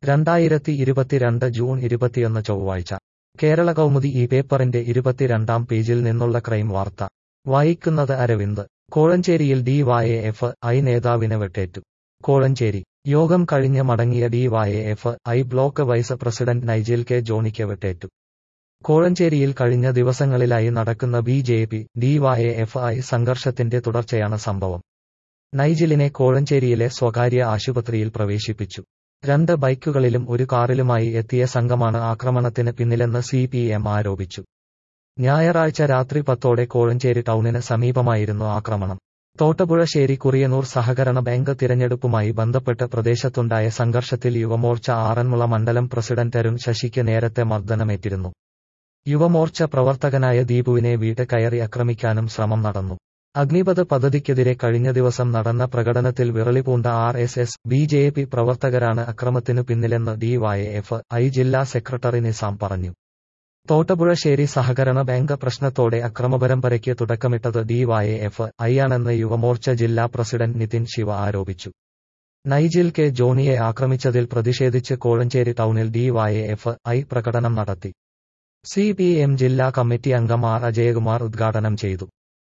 രണ്ടായിരത്തി ഇരുപത്തിരണ്ട് ജൂൺ ഇരുപത്തിയൊന്ന് ചൊവ്വാഴ്ച കേരള കൗമുദി ഈ പേപ്പറിന്റെ ഇരുപത്തിരണ്ടാം പേജിൽ നിന്നുള്ള ക്രൈം വാർത്ത വായിക്കുന്നത് അരവിന്ദ് കോഴഞ്ചേരിയിൽ ഡിവൈഎഫ് ഐ നേതാവിന് വെട്ടേറ്റു കോഴഞ്ചേരി യോഗം കഴിഞ്ഞ് മടങ്ങിയ DYFI block vice president Nigel K ജോണിക്ക് വെട്ടേറ്റു കോഴഞ്ചേരിയിൽ കഴിഞ്ഞ ദിവസങ്ങളിലായി നടക്കുന്ന B J P DYFI സംഘർഷത്തിന്റെ തുടർച്ചയാണ് സംഭവം നൈജിലിനെ കോഴഞ്ചേരിയിലെ സ്വകാര്യ ആശുപത്രിയിൽ പ്രവേശിപ്പിച്ചു രണ്ട് ബൈക്കുകളിലും ഒരു കാറിലുമായി എത്തിയ സംഘമാണ് ആക്രമണത്തിന് പിന്നിലെന്ന് സി പി എം ആരോപിച്ചു ഞായറാഴ്ച രാത്രി പത്തോടെ കോഴഞ്ചേരി ടൗണിന് സമീപമായിരുന്നു ആക്രമണം തോട്ടപുഴശ്ശേരി കുറിയനൂർ സഹകരണ ബാങ്ക് തിരഞ്ഞെടുപ്പുമായി ബന്ധപ്പെട്ട് പ്രദേശത്തുണ്ടായ സംഘർഷത്തിൽ യുവമോർച്ച ആറന്മുള മണ്ഡലം പ്രസിഡന്റ് അരുൺ ശശിക്ക് നേരത്തെ മർദ്ദനമേറ്റിരുന്നു യുവമോർച്ച പ്രവർത്തകനായ ദീപുവിനെ വീട് കയറി ആക്രമിക്കാനും ശ്രമം നടന്നു അഗ്നിപഥ പദ്ധതിക്കെതിരെ കഴിഞ്ഞ ദിവസം നടന്ന പ്രകടനത്തിൽ വിറളിപൂണ്ട R S S B J P പ്രവർത്തകരാണ് അക്രമത്തിനു പിന്നിലെന്ന് ഡിവൈഎഫ് ഐ ജില്ലാ സെക്രട്ടറി നിസാം പറഞ്ഞു തോട്ടപുഴശ്ശേരി സഹകരണ ബാങ്ക് പ്രശ്നത്തോടെ അക്രമപരമ്പരയ്ക്ക് തുടക്കമിട്ടത് ഡിവൈഎഫ് ഐ ആണെന്ന് യുവമോർച്ച ജില്ലാ പ്രസിഡന്റ് നിതിൻ ശിവ ആരോപിച്ചു നൈജിൽ കെ ജോണിയെ ആക്രമിച്ചതിൽ പ്രതിഷേധിച്ച് കോഴഞ്ചേരി ടൗണിൽ ഡിവൈഎഫ് ഐ പ്രകടനം നടത്തി സി പി എം ജില്ലാ കമ്മിറ്റി അംഗം ആർ അജയകുമാർ ഉദ്ഘാടനം ചെയ്തു